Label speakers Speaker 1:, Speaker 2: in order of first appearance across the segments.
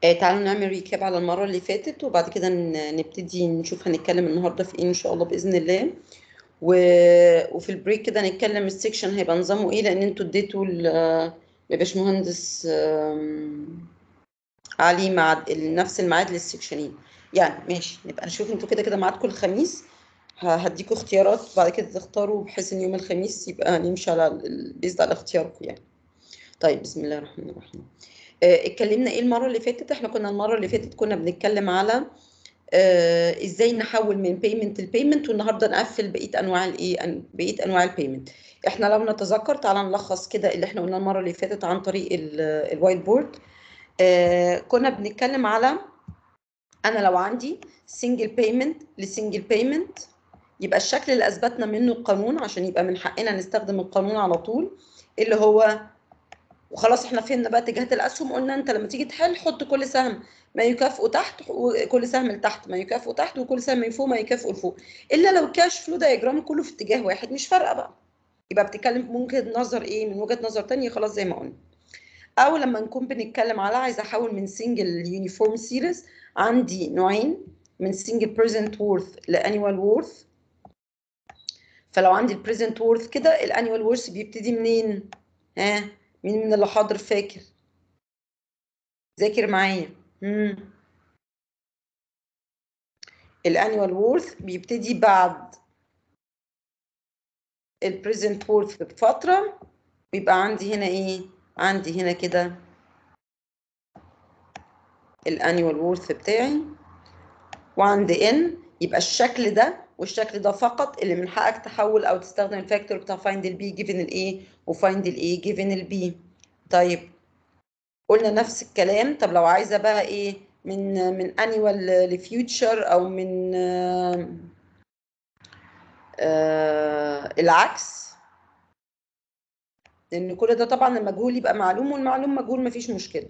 Speaker 1: آه تعالوا نعمل ريكاب على المرة اللي فاتت وبعد كده ن- نبتدي نشوف هنتكلم النهاردة في ايه ان شاء الله بإذن الله و... وفي البريك كده نتكلم السكشن هيبقى نظامه ايه لان انتوا اديتوا ل- لباشمهندس آم، علي مع نفس الميعاد للسكشنين يعني ماشي نبقى نشوف انتوا كده كده ميعادكم الخميس ه- هديكوا اختيارات بعد كده تختاروا بحيث ان يوم الخميس يبقى نمشي على ال- بيزد على اختياركم يعني طيب بسم الله الرحمن الرحيم آه، اتكلمنا ايه المره اللي فاتت احنا كنا المره اللي فاتت كنا بنتكلم على آه، ازاي نحول من بيمنت لبيمنت والنهارده نقفل بقيه انواع الايه أن- بقيه انواع البيمنت احنا لو نتذكر تعالى نلخص كده اللي احنا قلناه المره اللي فاتت عن طريق ال- الوايت بورد آه، كنا بنتكلم على انا لو عندي سنجل بيمنت لسنجل بيمنت يبقى الشكل اللي اثبتنا منه القانون عشان يبقى من حقنا نستخدم القانون على طول اللي هو وخلاص احنا فهمنا بقى اتجاهات الاسهم قلنا انت لما تيجي تحل حط كل سهم ما يكافئه تحت وكل سهم لتحت ما يكافئه تحت وكل سهم من فوق ما يكافئه لفوق الا لو الكاش فلو دايجرام كله في اتجاه واحد مش فارقه بقى يبقى بتتكلم من وجهه نظر ايه من وجهه نظر تانية خلاص زي ما قلنا او لما نكون بنتكلم على عايزه احول من سنجل يونيفورم سيريز عندي نوعين من سنجل بريزنت وورث لانيوال وورث فلو عندي البريزنت وورث كده الانيوال وورث بيبتدي منين ها مين من اللي حاضر فاكر ذاكر معايا امم الانيوال وورث بيبتدي بعد البريزنت وورث بفتره بيبقى عندي هنا ايه عندي هنا كده الانيوال وورث بتاعي وعند ان يبقى الشكل ده والشكل ده فقط اللي من حقك تحول او تستخدم الفاكتور بتاع فايند البي جيفن الايه وفايند الايه جيفن البي طيب قلنا نفس الكلام طب لو عايزه بقى ايه من من انيوال لفيوتشر او من آه آه العكس لان كل ده طبعا المجهول يبقى معلوم والمعلوم مجهول مفيش مشكله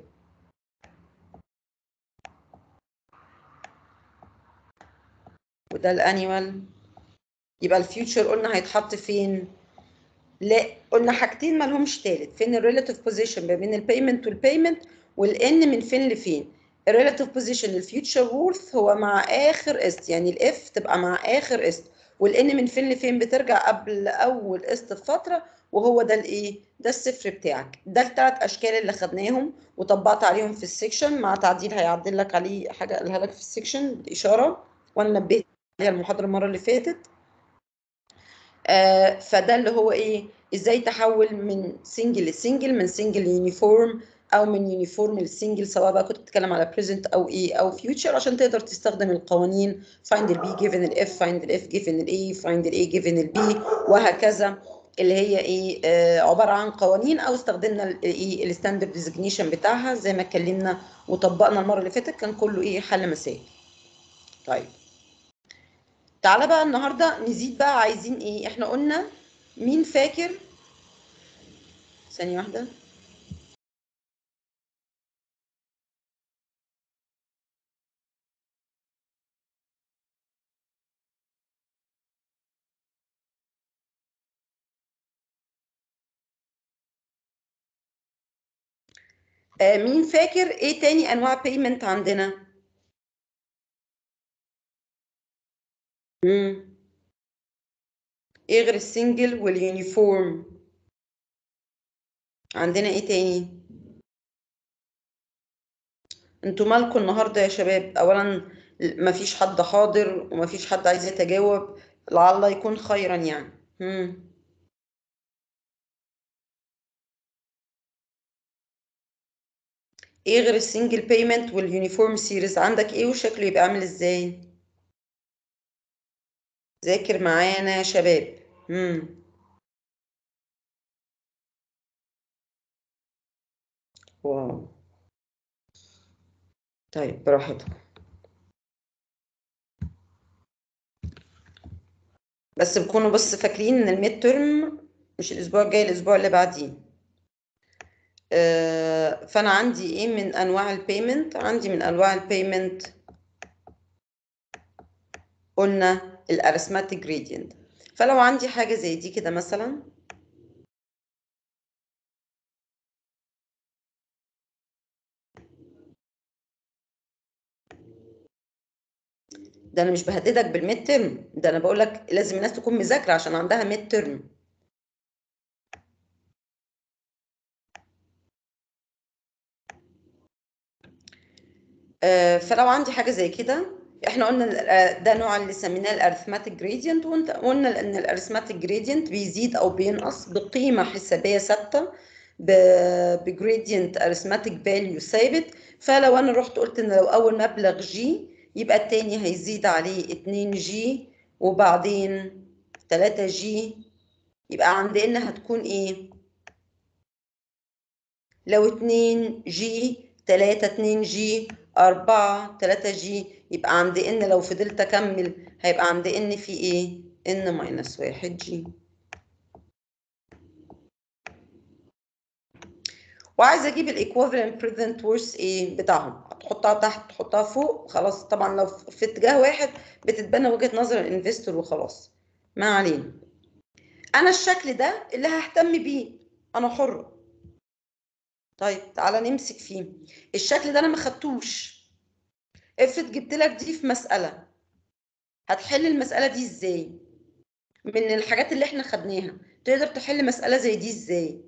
Speaker 1: وده الانيوال يبقى الفيوتشر قلنا هيتحط فين لا قلنا حاجتين ما لهمش تالت فين الريلاتيف بوزيشن ما بين البيمنت والبيمنت والان من فين لفين الريلاتيف بوزيشن الفيوتشر وورث هو مع اخر قسط يعني الاف تبقى مع اخر قسط والان من فين لفين بترجع قبل اول قسط بفتره وهو ده الايه ده الصفر بتاعك ده الثلاث اشكال اللي خدناهم وطبقت عليهم في السكشن مع تعديل هيعدل لك عليه حاجه قالها لك في السكشن بالاشاره وانا نبهت عليها المحاضره المره اللي فاتت آه فده اللي هو ايه ازاي تحول من سنجل لسنجل من سنجل يونيفورم او من يونيفورم لسنجل سواء بقى كنت بتتكلم على بريزنت او ايه او فيوتشر عشان تقدر تستخدم القوانين find البي given الاف find الاف given الاي find الاي given البي وهكذا اللي هي ايه آه عباره عن قوانين او استخدمنا الايه الستاندرد ديزيجنيشن بتاعها زي ما اتكلمنا وطبقنا المره اللي فاتت كان كله ايه حل مسائل طيب تعالى بقى النهارده نزيد بقى عايزين ايه احنا قلنا مين فاكر ثانيه واحده آه مين فاكر ايه تاني انواع بيمنت عندنا مم. ايه غير السنجل واليونيفورم عندنا ايه تاني انتوا مالكم النهارده يا شباب اولا مفيش حد حاضر ومفيش حد عايز يتجاوب لعل يكون خيرا يعني مم. ايه غير السنجل بيمنت واليونيفورم سيريز عندك ايه وشكله يبقى عامل ازاي ذاكر معانا يا شباب مم. واو طيب براحتكم بس تكونوا بس فاكرين ان الميد ترم مش الاسبوع الجاي الاسبوع اللي بعديه آه، فانا عندي ايه من انواع البيمنت عندي من انواع البيمنت قلنا الارثماتيك جريدينت فلو عندي حاجه زي دي كده مثلا ده انا مش بهددك بالميد ترم ده انا بقول لك لازم الناس تكون مذاكره عشان عندها ميد ترم فلو عندي حاجه زي كده احنا قلنا ده نوع اللي سميناه الارثماتيك جريدينت وقلنا ان الارثماتيك جريدينت بيزيد او بينقص بقيمه حسابيه ثابته بجريدينت ارثماتيك فاليو ثابت فلو انا رحت قلت ان لو اول مبلغ جي يبقى التاني هيزيد عليه 2 جي وبعدين 3 جي يبقى عندنا هتكون ايه لو 2 جي 3 2 جي 4 3 جي يبقى عند ان لو فضلت اكمل هيبقى عند ان في ايه ان ماينس 1 جي وعايزه اجيب الايكوفالنت بريزنت ورث ايه بتاعهم تحطها تحت تحطها فوق خلاص طبعا لو في اتجاه واحد بتتبنى وجهه نظر الانفستور وخلاص ما علينا انا الشكل ده اللي ههتم بيه انا حره طيب تعالى نمسك فيه الشكل ده انا ما خدتوش افرض جبت لك دي في مساله هتحل المساله دي ازاي من الحاجات اللي احنا خدناها تقدر تحل مساله زي دي ازاي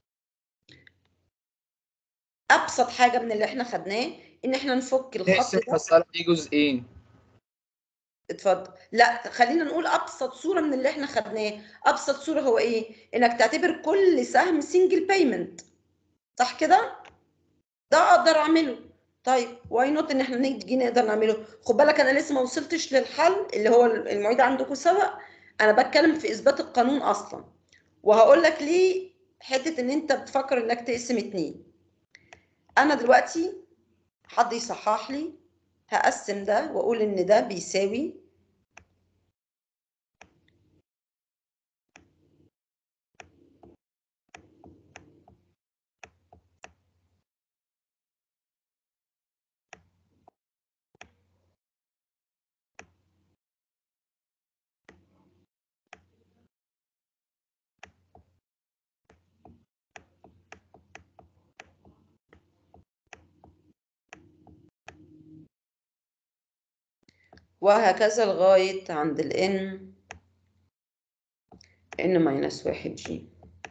Speaker 1: ابسط حاجه من اللي احنا خدناه ان احنا نفك الخط
Speaker 2: نقسم
Speaker 1: ده
Speaker 2: المسألة دي جزئين
Speaker 1: اتفضل لا خلينا نقول ابسط صوره من اللي احنا خدناه ابسط صوره هو ايه انك تعتبر كل سهم سنجل بيمنت صح كده ده اقدر اعمله طيب واي نوت ان احنا نيجي نقدر نعمله خد بالك انا لسه ما وصلتش للحل اللي هو المعيد عندكم سبق انا بتكلم في اثبات القانون اصلا وهقول لك ليه حته ان انت بتفكر انك تقسم اتنين انا دلوقتي حد يصحح لي هقسم ده واقول ان ده بيساوي وهكذا لغاية عند ال n n ماينس واحد جي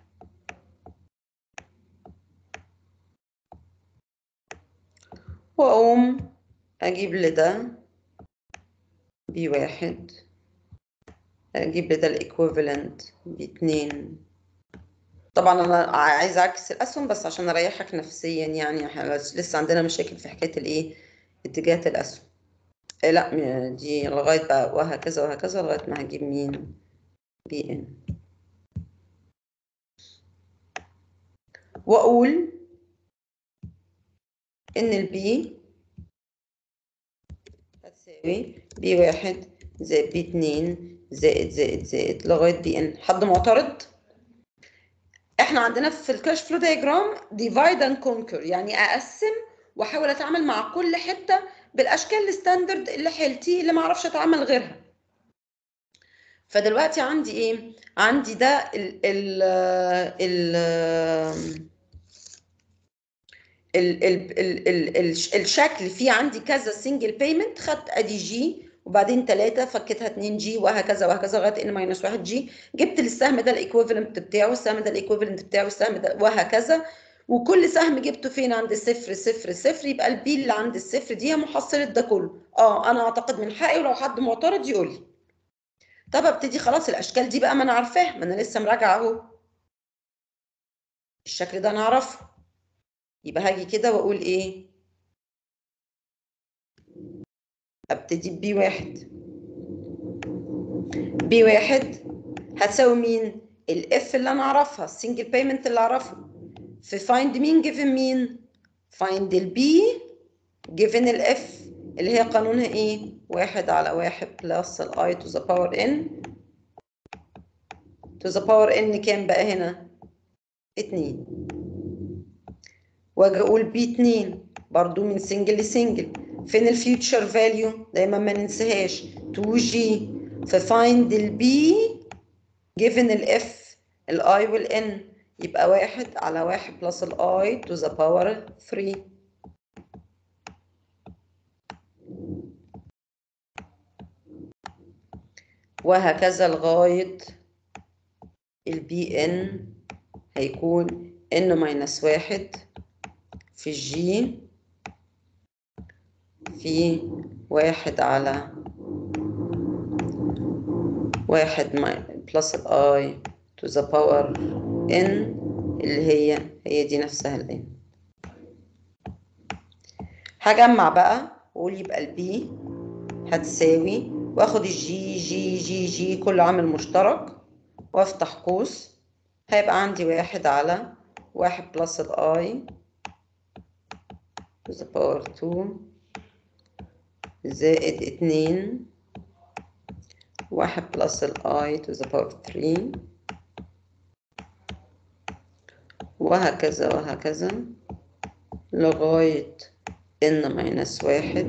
Speaker 1: وأقوم أجيب لده بي واحد أجيب لده الإيكويفالنت باتنين طبعا أنا عايزة أعكس الأسهم بس عشان أريحك نفسيا يعني إحنا لسه عندنا مشاكل في حكاية الإيه اتجاهات الأسهم إيه لا م- دي لغاية بقى وهكذا وهكذا لغاية ما هجيب مين بي ان وأقول إن البي هتساوي بي واحد زائد بي اتنين زائد زائد زائد لغاية بي ان حد معترض؟ احنا عندنا في الكاش فلو دايجرام ديفايد اند كونكر يعني اقسم واحاول اتعامل مع كل حته بالاشكال الستاندرد اللي حيلتي اللي ما اعرفش اتعامل غيرها فدلوقتي عندي ايه عندي ده ال ال ال ال ال ال ال ال الشكل فيه عندي كذا سنجل بيمنت خدت ادي جي وبعدين ثلاثة فكيتها 2 جي وهكذا وهكذا لغايه ان ماينس 1 جي جبت للسهم ده الايكويفالنت بتاعه السهم ده الايكويفالنت بتاعه السهم ده وهكذا وكل سهم جبته فين عند صفر صفر صفر يبقى البي اللي عند الصفر دي هي محصله ده كله اه انا اعتقد من حقي ولو حد معترض يقول لي طب ابتدي خلاص الاشكال دي بقى ما انا عارفاها ما انا لسه مراجعه اهو الشكل ده انا اعرفه يبقى هاجي كده واقول ايه ابتدي ببي واحد بي واحد هتساوي مين الاف اللي انا اعرفها السنجل بيمنت اللي اعرفه في find مين given مين find البي given الاف اللي هي قانونها ايه واحد على واحد بلس الاي to the power n to the power n كام بقى هنا اتنين واجي اقول بي اتنين برضو من سنجل لسنجل فين الفيوتشر فاليو دايما ما ننساهاش 2 جي ففايند البي given الاف الاي والان يبقى واحد على واحد بلس الاي to the power 3 وهكذا لغاية البي ان هيكون ان ماينس واحد في الجي في واحد على واحد بلس الاي to the power n اللي هي هي دي نفسها ال n هجمع بقى واقول يبقى البي هتساوي واخد الجي جي جي جي كل عامل مشترك وافتح قوس هيبقى عندي واحد على واحد بلس الاي to the power 2 زائد اتنين واحد بلس الاي to the power 3 وهكذا وهكذا لغاية n ماينس واحد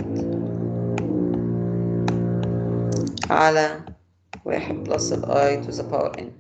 Speaker 1: على واحد بلس الاي to the power n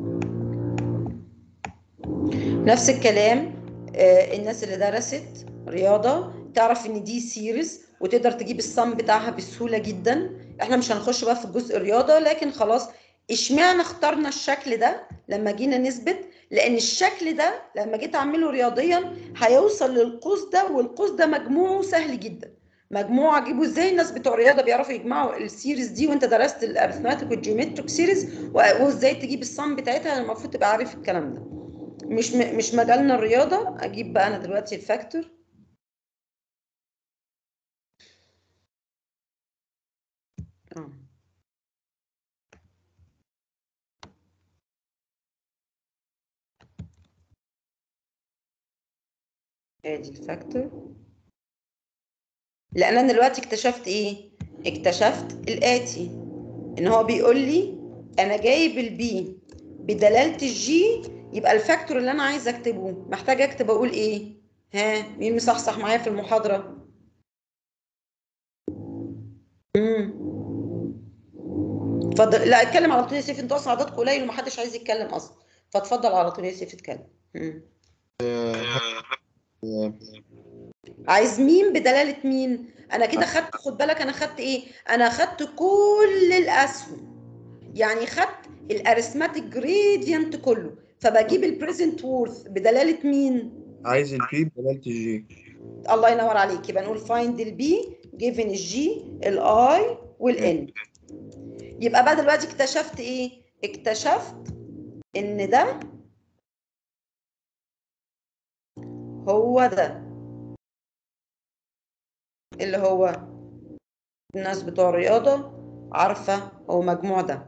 Speaker 1: نفس الكلام آه الناس اللي درست رياضة تعرف ان دي سيريز وتقدر تجيب الصم بتاعها بسهولة جدا احنا مش هنخش بقى في الجزء الرياضة لكن خلاص اشمعنى اخترنا الشكل ده لما جينا نثبت لان الشكل ده لما جيت اعمله رياضيا هيوصل للقوس ده والقوس ده مجموعه سهل جدا مجموعه اجيبه ازاي الناس بتوع الرياضه بيعرفوا يجمعوا السيريز دي وانت درست الارثماتيك والجيومتريك سيريز وازاي تجيب الصم بتاعتها المفروض تبقى عارف الكلام ده مش م... مش مجالنا الرياضه اجيب بقى انا دلوقتي الفاكتور اه ادي الفاكتور لان انا دلوقتي اكتشفت ايه اكتشفت الاتي ان هو بيقول لي انا جايب البي بدلاله الجي يبقى الفاكتور اللي انا عايزه اكتبه محتاج اكتب اقول ايه ها مين مصحصح معايا في المحاضره امم اتفضل لا اتكلم على طول يا سيف انت اصلا عددك قليل ومحدش عايز يتكلم اصلا فاتفضل على طول يا سيف اتكلم امم عايز مين بدلاله مين انا كده خدت خد بالك انا خدت ايه انا خدت كل الاسهم يعني خدت الارثماتيك جريدينت كله فبجيب البريزنت وورث بدلاله مين
Speaker 2: عايز البي بدلالة الجي
Speaker 1: الله ينور عليك يبقى نقول فايند البي جيفن الجي الاي والان يبقى بقى دلوقتي اكتشفت ايه اكتشفت ان ده هو ده اللي هو الناس بتوع الرياضة عارفة هو مجموع ده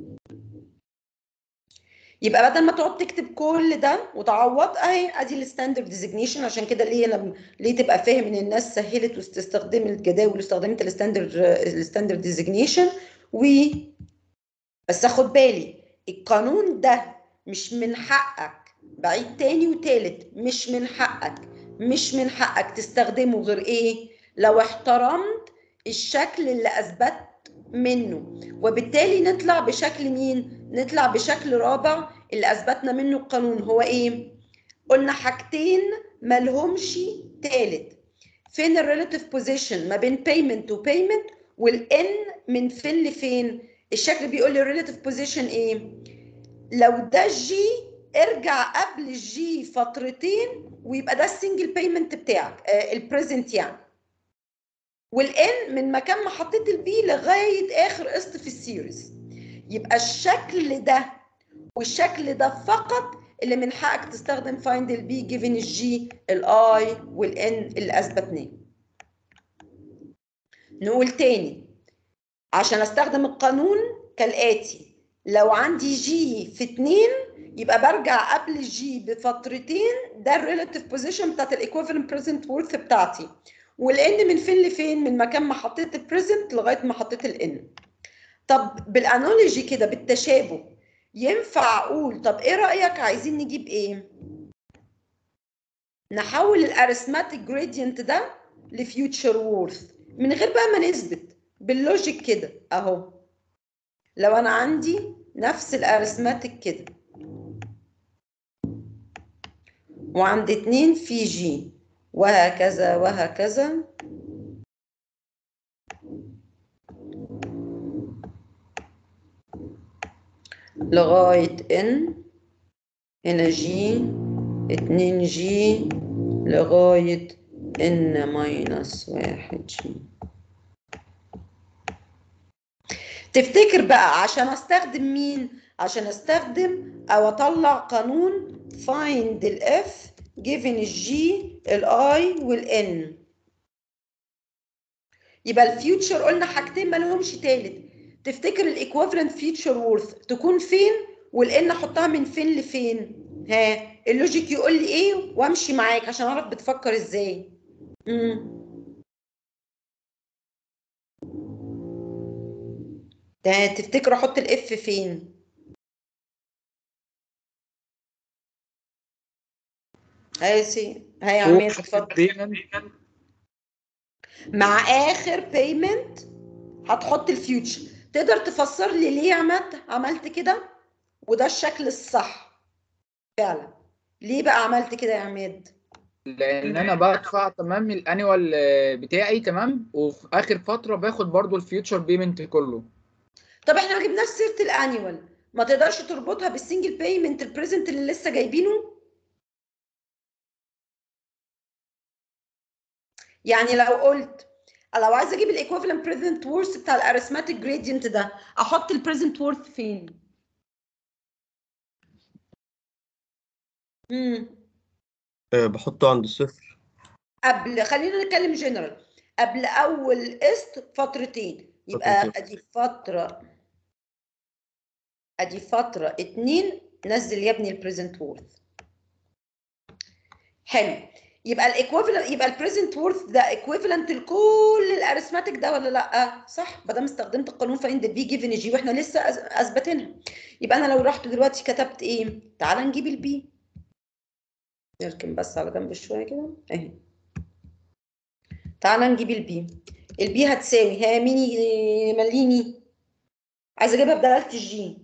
Speaker 1: يبقى بدل ما تقعد تكتب كل ده وتعوض اهي ادي الستاندرد ديزيجنيشن عشان كده ليه لما ليه تبقى فاهم ان الناس سهلت واستخدمت الجداول واستخدمت الستاندرد الستاندرد ديزيجنيشن و بس خد بالي القانون ده مش من حقك بعيد تاني وتالت مش من حقك مش من حقك تستخدمه غير ايه لو احترمت الشكل اللي اثبت منه وبالتالي نطلع بشكل مين نطلع بشكل رابع اللي اثبتنا منه القانون هو ايه قلنا حاجتين مالهمش تالت فين الريلاتيف بوزيشن ما بين بيمنت وبيمنت والان من فين لفين الشكل بيقول لي الريلاتيف بوزيشن ايه لو ده الجي ارجع قبل الجي فترتين ويبقى ده السنجل بيمنت بتاعك آه البريزنت يعني والان من مكان ما حطيت البي لغايه اخر قسط في السيريز يبقى الشكل ده والشكل ده فقط اللي من حقك تستخدم فايند البي جيفن الجي الاي والان اللي اثبتناه نقول تاني عشان استخدم القانون كالاتي لو عندي جي في 2 يبقى برجع قبل الجي بفترتين ده الريلاتيف بوزيشن بتاعت الايكوفالنت بريزنت وورث بتاعتي والان من فين لفين من مكان ما حطيت البريزنت لغايه ما حطيت الان طب بالانالوجي كده بالتشابه ينفع اقول طب ايه رايك عايزين نجيب ايه نحول الارثماتيك جريدينت ده لفيوتشر وورث من غير بقى ما نثبت باللوجيك كده اهو لو انا عندي نفس الارثماتيك كده وعند اتنين في جي وهكذا وهكذا لغاية ان هنا جي اتنين جي لغاية ان ماينس واحد جي تفتكر بقى عشان استخدم مين عشان استخدم او اطلع قانون find الاف given الجي الاي والان يبقى الفيوتشر قلنا حاجتين ما لهمش تالت تفتكر الايكوفالنت فيوتشر وورث تكون فين والان احطها من فين لفين ها اللوجيك يقول لي ايه وامشي معاك عشان اعرف بتفكر ازاي امم ده تفتكر احط الاف فين هاي سي هاي يا عماد اتفضل مع اخر بيمنت هتحط الفيوتشر تقدر تفسر لي ليه يا عماد عملت كده وده الشكل الصح فعلا ليه بقى عملت كده يا عماد
Speaker 3: لان انا بدفع تمام الانيوال بتاعي تمام وفي اخر فتره باخد برضو الفيوتشر بيمنت كله
Speaker 1: طب احنا ما جبناش سيره الانيوال ما تقدرش تربطها بالسنجل بيمنت البريزنت اللي لسه جايبينه يعني لو قلت لو عايزه اجيب الايكويفالنت بريزنت وورث بتاع الاريثماتيك جريدينت ده احط البريزنت وورث فين امم
Speaker 2: أه بحطه عند الصفر
Speaker 1: قبل خلينا نتكلم جنرال قبل اول قسط فترتين يبقى
Speaker 2: فترتين.
Speaker 1: ادي فتره ادي فتره اتنين نزل يا ابني البريزنت وورث حلو يبقى الايكويفالنت يبقى البريزنت وورث ده ايكويفالنت لكل الاريثماتيك ده ولا لا صح ما دام استخدمت القانون فايند البي جيفن جي واحنا لسه أز- اثبتينها يبقى انا لو رحت دلوقتي كتبت ايه تعال نجيب البي نركن بس على جنب شويه كده اهي تعال نجيب البي البي هتساوي ها مين يمليني عايزه اجيبها بدلاله الجي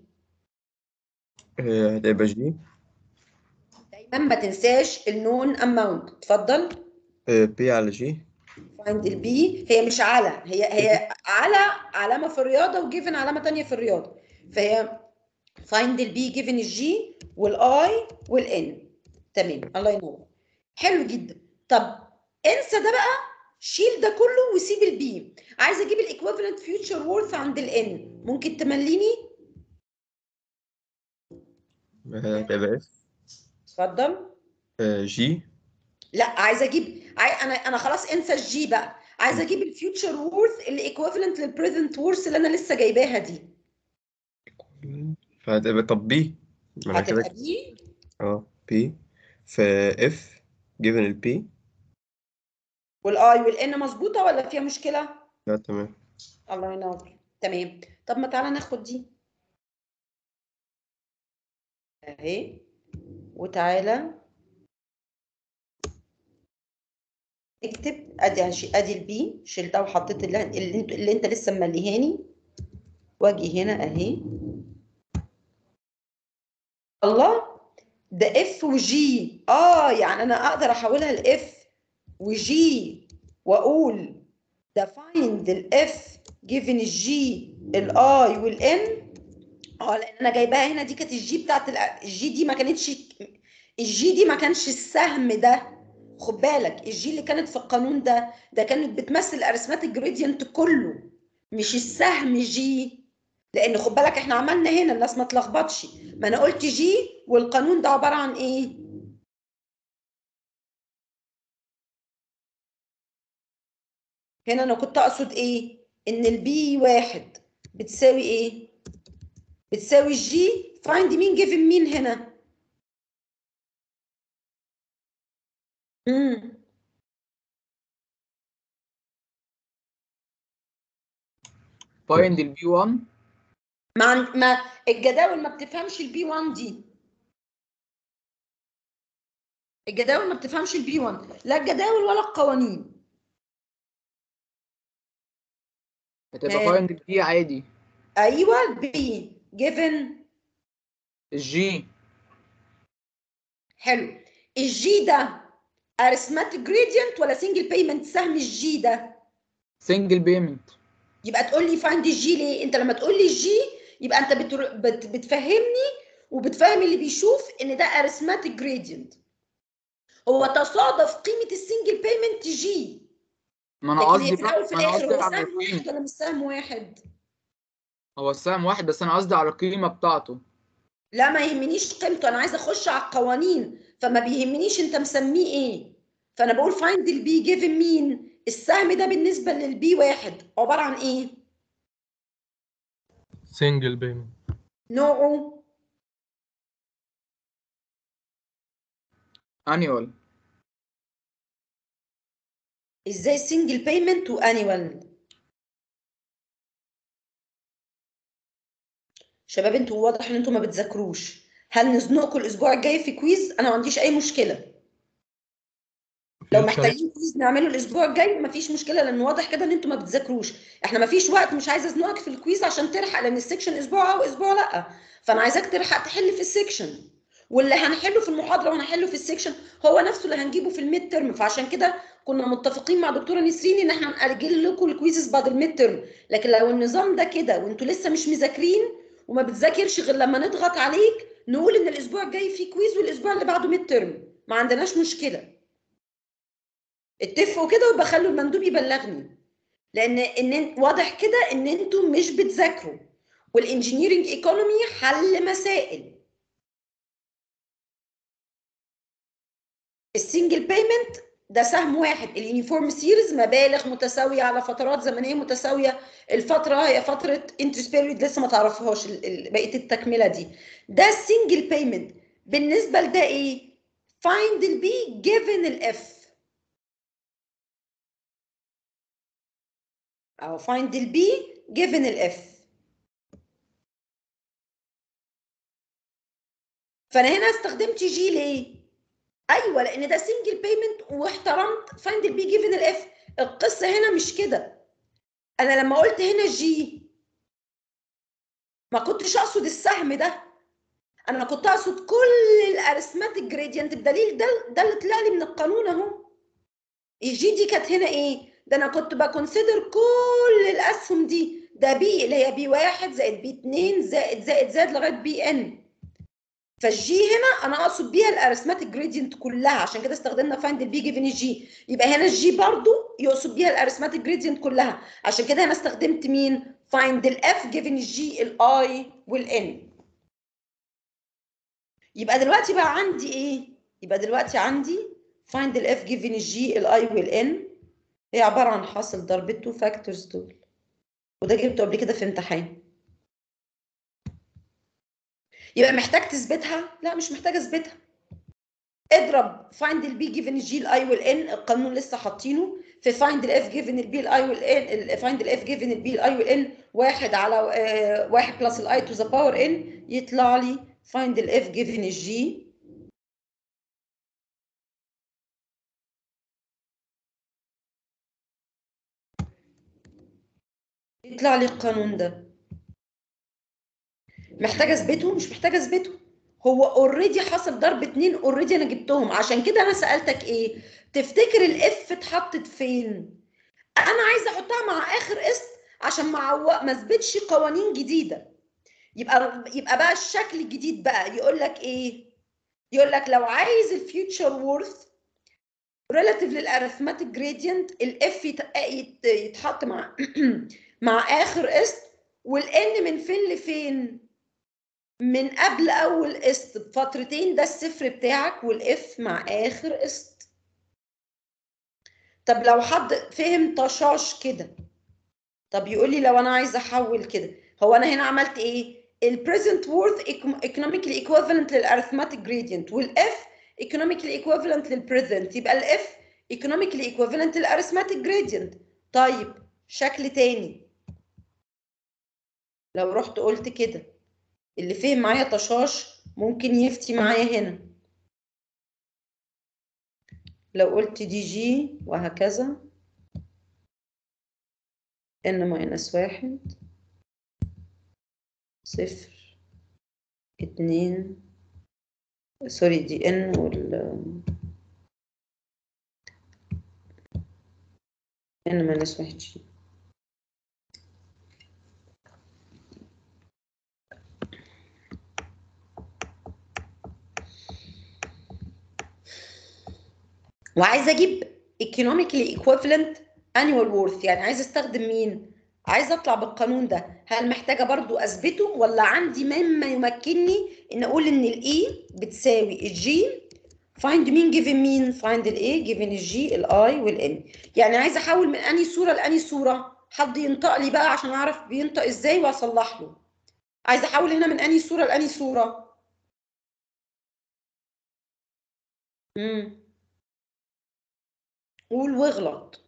Speaker 2: أه هتبقى جي
Speaker 1: دايما ما تنساش النون اماونت اتفضل
Speaker 2: أه بي على جي
Speaker 1: فايند البي هي مش على هي هي على علامه في الرياضه وجيفن علامه تانية في الرياضه فهي فايند البي جيفن الجي والاي والان تمام الله ينور حلو جدا طب انسى ده بقى شيل ده كله وسيب البي عايزه اجيب الايكويفالنت فيوتشر وورث عند الان ممكن تمليني
Speaker 2: أه هتبقى اف
Speaker 1: اتفضل
Speaker 2: أه جي
Speaker 1: لا عايزه اجيب عاي... انا انا خلاص انسى الجي بقى عايزه اجيب الفيوتشر وورث اللي ايكويفالنت للبريزنت وورث اللي انا لسه جايباها دي
Speaker 2: فهتبقى طب بي ما انا
Speaker 1: هتبقى
Speaker 2: كده
Speaker 1: دي
Speaker 2: اه بي في اف جيفن البي
Speaker 1: والاي والان مظبوطه ولا فيها مشكله
Speaker 2: لا تمام
Speaker 1: الله ينور تمام طب ما تعالى ناخد دي اهي وتعالى اكتب ادي هش- ادي البي شلتها وحطيت اللي, اللي, انت اللي انت لسه ممليهاني واجي هنا اهي الله ده اف وجي اه يعني انا اقدر احولها لاف وجي واقول ده فايند الاف جيفن الجي الاي والان اه لان انا جايباها هنا دي كانت الجي بتاعت الأ- الجي دي ما كانتش الجي دي ما كانش السهم ده خد بالك الجي اللي كانت في القانون ده ده كانت بتمثل الاريثماتيك جريدينت كله مش السهم جي لان خد بالك احنا عملنا هنا الناس ما تلخبطش ما انا قلت جي والقانون ده عباره عن ايه هنا انا كنت اقصد ايه ان البي واحد بتساوي ايه بتساوي الجي فايند مين جيفن مين هنا امم
Speaker 3: فايند البي 1
Speaker 1: ما عن- ما الجداول ما بتفهمش البي 1 دي الجداول ما بتفهمش البي 1 لا الجداول ولا القوانين
Speaker 3: هتبقى
Speaker 1: آه.
Speaker 3: فايند البي عادي
Speaker 1: ايوه البي جيفن
Speaker 3: الجي
Speaker 1: حلو الجي ده ارثماتيك جريدينت ولا سنجل بيمنت سهم الجي ده
Speaker 3: سنجل بيمنت
Speaker 1: يبقى تقول لي فايند الجي ليه انت لما تقول لي الجي يبقى انت بتر... بت... بتفهمني وبتفهم اللي بيشوف ان ده ارثماتيك جريدينت هو تصادف قيمه السنجل بيمنت جي
Speaker 3: ما انا
Speaker 1: لكن
Speaker 3: قصدي
Speaker 1: هي في الاول
Speaker 3: بقى
Speaker 1: في
Speaker 3: ما انا
Speaker 1: الاخر
Speaker 3: قصدي
Speaker 1: هو
Speaker 3: على
Speaker 1: سهم واحد
Speaker 3: القيمة
Speaker 1: ولا مش سهم واحد
Speaker 3: هو السهم واحد بس انا قصدي على القيمة بتاعته
Speaker 1: لا ما يهمنيش قيمته انا عايزه اخش على القوانين فما بيهمنيش انت مسميه ايه فانا بقول فايند البي جيفن مين السهم ده بالنسبه للبي واحد عباره عن ايه
Speaker 4: سنجل بيمنت
Speaker 1: نوعه
Speaker 3: انيوال
Speaker 1: ازاي سنجل بيمنت وانيوال شباب انتوا واضح ان انتوا ما بتذاكروش هل نزنقكم الاسبوع الجاي في كويز انا ما عنديش اي مشكله لو محتاجين كويز نعمله الاسبوع الجاي مفيش مشكله لان واضح كده ان انتوا ما بتذاكروش احنا مفيش وقت مش عايزه ازنقك في الكويز عشان تلحق لان السكشن اسبوع او اسبوع لا فانا عايزاك تلحق تحل في السكشن واللي هنحله في المحاضره وهنحله في السكشن هو نفسه اللي هنجيبه في الميد ترم فعشان كده كنا متفقين مع دكتوره نسرين ان احنا هنأجل لكم الكويزز بعد الميد ترم لكن لو النظام ده كده وانتوا لسه مش مذاكرين وما بتذاكرش غير لما نضغط عليك نقول ان الاسبوع الجاي فيه كويز والاسبوع اللي بعده ميد ترم ما عندناش مشكله اتفقوا كده ويبقى خلوا المندوب يبلغني لان ان واضح كده ان انتوا مش بتذاكروا والانجينيرنج ايكونومي حل مسائل السنجل بيمنت ده سهم واحد اليونيفورم سيريز مبالغ متساويه على فترات زمنيه متساويه الفتره هي فتره انترست بيريود لسه ما تعرفهاش ال- ال- بقيه التكمله دي ده السنجل بيمنت بالنسبه لده ايه find البي given الاف او find البي given الاف فانا هنا استخدمت جي ليه ايوه لان ده سنجل بيمنت واحترمت فايند البي جيفن الاف القصه هنا مش كده انا لما قلت هنا جي ما كنتش اقصد السهم ده انا كنت اقصد كل الارثماتيك جريدينت بدليل ده ده اللي طلع لي من القانون اهو الجي دي كانت هنا ايه ده انا كنت بكونسيدر كل الاسهم دي ده بي اللي هي بي واحد زائد بي اتنين زائد زائد زائد لغايه بي ان فالجي هنا انا اقصد بيها الارثماتيك جريدينت كلها عشان كده استخدمنا فايند البي جيفن الجي يبقى هنا الجي برضو يقصد بيها الارثماتيك جريدينت كلها عشان كده هنا استخدمت مين فايند الاف جيفن الجي الاي والان يبقى دلوقتي بقى عندي ايه يبقى دلوقتي عندي فايند الاف جيفن الجي الاي والان هي عباره عن حاصل ضرب التو فاكتورز دول وده جبته قبل كده في امتحان يبقى محتاج تثبتها لا مش محتاج اثبتها اضرب find البي given الجي الاي والان القانون لسه حاطينه في find الاف given البي الاي والان find الاف given البي الاي والان واحد على آه، واحد بلس الاي تو ذا باور ان يطلع لي find الاف given الجي يطلع لي القانون ده محتاجه اثبته مش محتاجه اثبته هو اوريدي حصل ضرب اتنين اوريدي انا جبتهم عشان كده انا سالتك ايه تفتكر الاف اتحطت فين انا عايزه احطها مع اخر قسط عشان ما عو- ما اثبتش قوانين جديده يبقى يبقى بقى الشكل الجديد بقى يقول لك ايه يقول لك لو عايز الفيوتشر وورث ريلاتيف للارثماتيك جريدينت الاف يتحط مع مع اخر قسط والان من فين لفين من قبل اول قسط بفترتين ده الصفر بتاعك والاف مع اخر قسط طب لو حد فهم طشاش كده طب يقول لي لو انا عايزه احول كده هو انا هنا عملت ايه البريزنت وورث economically equivalent للارثماتيك جريدينت والاف economically equivalent للبريزنت يبقى الاف economically equivalent للارثماتيك جريدينت طيب شكل تاني لو رحت قلت كده اللي فهم معايا طشاش ممكن يفتي معايا هنا لو قلت دي جي وهكذا ان ماينس واحد صفر اتنين سوري دي ان وال ان ماينس واحد جي وعايزه اجيب economically equivalent annual worth يعني عايزه استخدم مين عايزه اطلع بالقانون ده هل محتاجه برضو اثبته ولا عندي مما يمكنني ان اقول ان الاي بتساوي الجي find مين given مين find الاي given الجي الاي والان يعني عايزه احول من انهي صوره لانهي صوره حد ينطق لي بقى عشان اعرف بينطق ازاي واصلح له عايزه احول هنا من انهي صوره لانهي صوره امم قول واغلط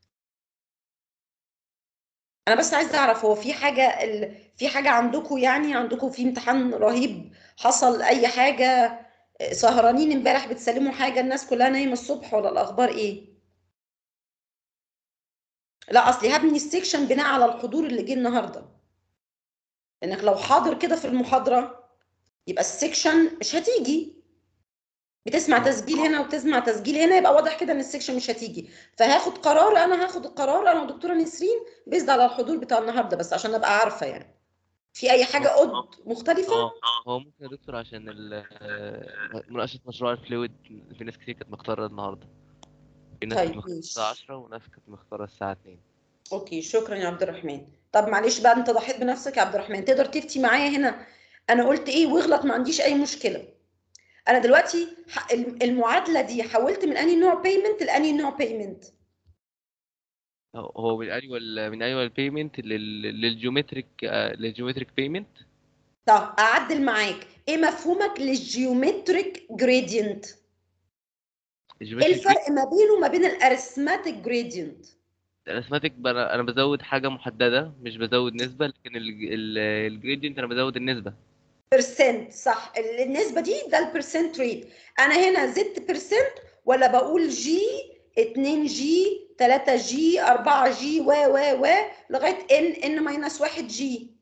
Speaker 1: انا بس عايزه اعرف هو في حاجه ال... في حاجه عندكم يعني عندكم في امتحان رهيب حصل اي حاجه سهرانين امبارح بتسلموا حاجه الناس كلها نايمه الصبح ولا الاخبار ايه لا اصلي هبني السكشن بناء على الحضور اللي جه النهارده انك لو حاضر كده في المحاضره يبقى السكشن مش هتيجي بتسمع تسجيل هنا وتسمع تسجيل هنا يبقى واضح كده ان السكشن مش هتيجي فهاخد قرار انا هاخد القرار انا ودكتوره نسرين بيزد على الحضور بتاع النهارده بس عشان ابقى عارفه يعني في اي حاجه قد مختلفه
Speaker 4: اه هو ممكن يا دكتور عشان ال- آه، مناقشة مشروع الفلويد في ناس كتير كانت مختارة النهاردة في ناس
Speaker 1: طيب،
Speaker 4: كانت مختارة
Speaker 1: ماشي.
Speaker 4: الساعة 10 وناس كانت مختارة الساعة 2
Speaker 1: اوكي شكرا يا عبد الرحمن طب معلش بقى انت ضحيت بنفسك يا عبد الرحمن تقدر تفتي معايا هنا انا قلت ايه واغلط ما عنديش اي مشكله انا دلوقتي ح- الم- المعادله دي حولت من انهي نوع بيمنت لانهي نوع بيمنت
Speaker 4: هو- هو من انيوال من انيوال بيمنت للجيومتريك للجيومتريك بيمنت
Speaker 1: طب اعدل معاك ايه مفهومك للجيومتريك جريدينت ايه الفرق ما بينه وما بين الارثماتيك جريدينت
Speaker 4: الارثماتيك انا أنا بزود حاجة محددة مش بزود نسبة لكن الجريدينت انا بزود النسبة
Speaker 1: بيرسنت صح ال- النسبه دي ده البرسنت ريت انا هنا زدت بيرسنت ولا بقول جي 2 جي 3 جي 4 جي و و و لغايه ان ان ماينس 1 جي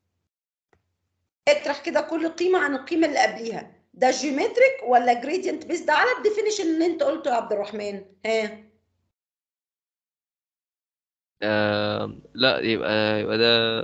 Speaker 1: اطرح كده كل قيمه عن القيمه اللي قبليها ده جيومتريك ولا جريدينت بيس ده على الديفينيشن اللي انت قلته يا عبد الرحمن ها
Speaker 4: آه لا يبقى يبقى ده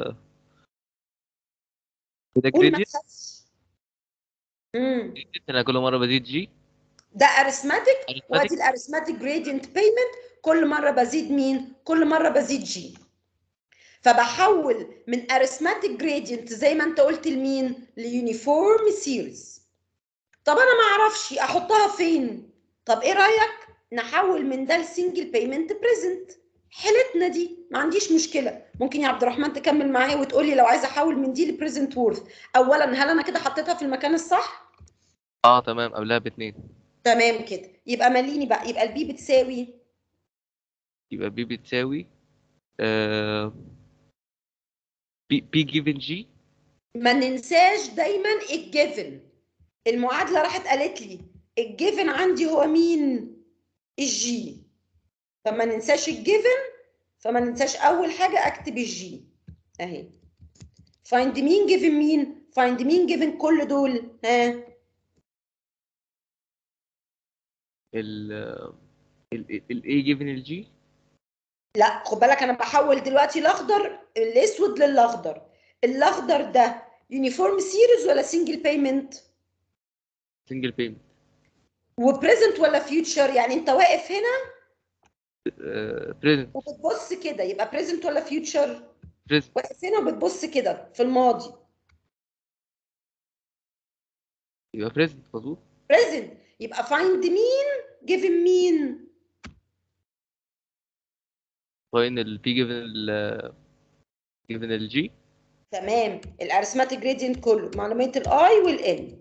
Speaker 4: ده
Speaker 1: قول ما
Speaker 4: جريدينت
Speaker 1: تخافش امم
Speaker 4: انا كل مرة بزيد جي
Speaker 1: ده ارثماتيك
Speaker 4: arithmetic
Speaker 1: وادي الارثماتيك جريدينت بيمنت كل مره بزيد مين كل مره بزيد جي فبحول من ارثماتيك جريدينت زي ما انت قلت لمين ليونيفورم سيريز طب انا ما اعرفش احطها فين طب ايه رايك نحول من ده لسنجل بيمنت بريزنت حيلتنا دي ما عنديش مشكله ممكن يا عبد الرحمن تكمل معايا وتقول لي لو عايزه احول من دي لبريزنت وورث اولا هل انا كده حطيتها في المكان الصح
Speaker 4: اه تمام قبلها باتنين
Speaker 1: تمام كده يبقى مليني بقى يبقى البي بتساوي
Speaker 4: يبقى بي بتساوي آه بي بي جيفن جي
Speaker 1: ما ننساش دايما الجيفن المعادله راحت قالت لي الجيفن عندي هو مين الجي فما ننساش الجيفن فما ننساش اول حاجه اكتب الجي اهي فايند مين جيفن مين فايند مين جيفن كل دول ها
Speaker 4: ال ال الاي جيفن الجي
Speaker 1: لا خد بالك انا بحول دلوقتي الاخضر الاسود للاخضر الاخضر ده يونيفورم سيريز ولا سنجل بيمنت
Speaker 4: سنجل بيمنت
Speaker 1: وبريزنت ولا فيوتشر يعني انت واقف هنا
Speaker 4: بريزنت
Speaker 1: وبتبص كده يبقى بريزنت ولا فيوتشر
Speaker 4: بريزنت
Speaker 1: واقف هنا وبتبص كده في الماضي
Speaker 4: يبقى بريزنت مظبوط
Speaker 1: بريزنت يبقى فايند مين جيفن مين
Speaker 4: فاين البي جيفن ال جيفن الجي
Speaker 1: تمام الارثماتيك جريدينت كله معلومات الاي والان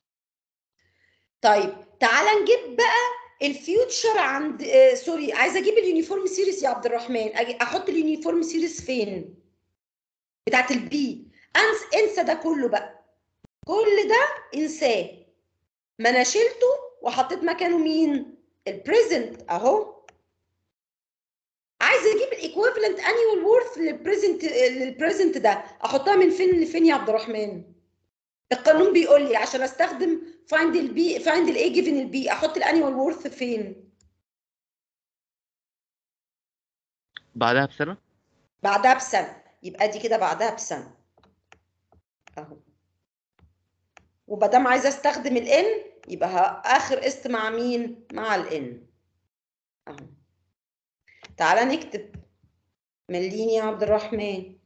Speaker 1: طيب تعال نجيب بقى الفيوتشر عند آه سوري عايزه اجيب اليونيفورم سيريز يا عبد الرحمن أجي احط اليونيفورم سيريز فين بتاعت البي انس انسى ده كله بقى كل ده انساه ما انا شلته وحطيت مكانه مين البريزنت اهو عايزه اجيب الايكويفالنت انيوال وورث للبريزنت للبريزنت ده احطها من فين لفين يا عبد الرحمن القانون بيقول لي عشان استخدم فايند البي فايند الاي جيفن البي احط الانيوال وورث فين
Speaker 4: بعدها بسنة
Speaker 1: بعدها بسنه يبقى دي كده بعدها بسنه اهو وما دام عايزه استخدم الان يبقى ه- اخر قسط مع مين مع الان اهو تعالى نكتب مليني يا عبد الرحمن